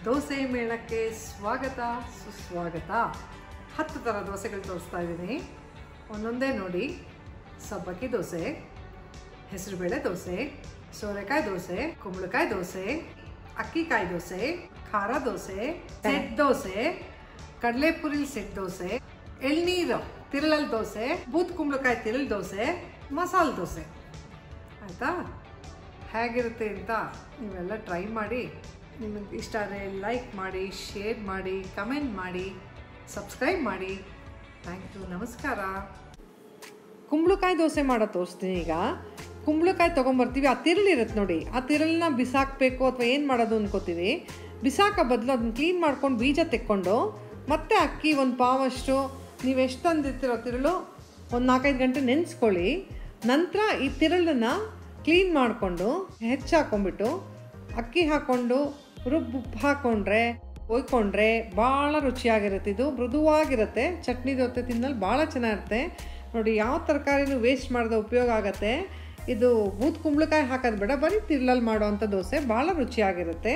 ದೋಸೆ ಮೇಳಕ್ಕೆ ಸ್ವಾಗತ ಸುಸ್ವಾಗತ ಹತ್ತು ಥರ ದೋಸೆಗಳು ತೋರಿಸ್ತಾ ಇದ್ದೀನಿ ಒಂದೊಂದೇ ನೋಡಿ ಸಬ್ಬಕ್ಕಿ ದೋಸೆ ಹೆಸರುಬೇಳೆ ದೋಸೆ ಸೋರೆಕಾಯಿ ದೋಸೆ ಕುಂಬಳಕಾಯಿ ದೋಸೆ ಅಕ್ಕಿಕಾಯಿ ದೋಸೆ ಖಾರ ದೋಸೆ ಸೆಟ್ ದೋಸೆ ಕಡಲೆಪುರಿ ಸೆಟ್ ದೋಸೆ ಎಳ್ನೀರು ತಿರುಳಲ್ ದೋಸೆ ಬೂತ್ ಕುಂಬಳಕಾಯಿ ತಿರುಳ್ ದೋಸೆ ಮಸಾಲೆ ದೋಸೆ ಆಯಿತಾ ಹೇಗಿರುತ್ತೆ ಅಂತ ನೀವೆಲ್ಲ ಟ್ರೈ ಮಾಡಿ ನಿಮಗೆ ಇಷ್ಟ ಆದರೆ ಲೈಕ್ ಮಾಡಿ ಶೇರ್ ಮಾಡಿ ಕಮೆಂಟ್ ಮಾಡಿ ಸಬ್ಸ್ಕ್ರೈಬ್ ಮಾಡಿ ಥ್ಯಾಂಕ್ ಯು ನಮಸ್ಕಾರ ಕುಂಬಳಕಾಯಿ ದೋಸೆ ಮಾಡೋ ತೋರಿಸ್ತೀನಿ ಈಗ ಕುಂಬಳಕಾಯಿ ತೊಗೊಂಬರ್ತೀವಿ ಆ ತಿರುಳಿರುತ್ತೆ ನೋಡಿ ಆ ತಿರುಳನ್ನ ಬಿಸಾಕಬೇಕು ಅಥವಾ ಏನು ಮಾಡೋದು ಅನ್ಕೋತೀವಿ ಬಿಸಾಕ ಬದಲು ಅದನ್ನ ಕ್ಲೀನ್ ಮಾಡ್ಕೊಂಡು ಬೀಜ ತೆಕ್ಕೊಂಡು ಮತ್ತೆ ಅಕ್ಕಿ ಒಂದು ಪಾವಷ್ಟು ನೀವು ಎಷ್ಟು ತಂದಿರ್ತೀರೋ ತಿರುಳು ಒಂದು ನಾಲ್ಕೈದು ಗಂಟೆ ನೆನೆಸ್ಕೊಳ್ಳಿ ನಂತರ ಈ ತಿರುಳನ್ನ ಕ್ಲೀನ್ ಮಾಡಿಕೊಂಡು ಹೆಚ್ಚಾಕೊಂಡ್ಬಿಟ್ಟು ಅಕ್ಕಿ ಹಾಕ್ಕೊಂಡು ರುಬ್ಬು ಉಪ್ಪು ಹಾಕ್ಕೊಂಡ್ರೆ ಒಯ್ಕೊಂಡ್ರೆ ಭಾಳ ರುಚಿಯಾಗಿರುತ್ತೆ ಇದು ಮೃದುವಾಗಿರುತ್ತೆ ಚಟ್ನಿ ಜೊತೆ ತಿನ್ನಲು ಭಾಳ ಚೆನ್ನಾಗಿರುತ್ತೆ ನೋಡಿ ಯಾವ ತರಕಾರಿನೂ ವೇಸ್ಟ್ ಮಾಡದೆ ಉಪಯೋಗ ಆಗುತ್ತೆ ಇದು ಬೂತ್ ಕುಂಬಳಕಾಯಿ ಹಾಕೋದು ಬೇಡ ಬರೀ ತಿರ್ಲಲ್ಲಿ ಮಾಡೋವಂಥ ದೋಸೆ ಭಾಳ ರುಚಿಯಾಗಿರುತ್ತೆ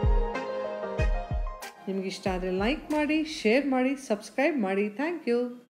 ನಿಮಗಿಷ್ಟ ಆದರೆ ಲೈಕ್ ಮಾಡಿ ಶೇರ್ ಮಾಡಿ ಸಬ್ಸ್ಕ್ರೈಬ್ ಮಾಡಿ ಥ್ಯಾಂಕ್ ಯು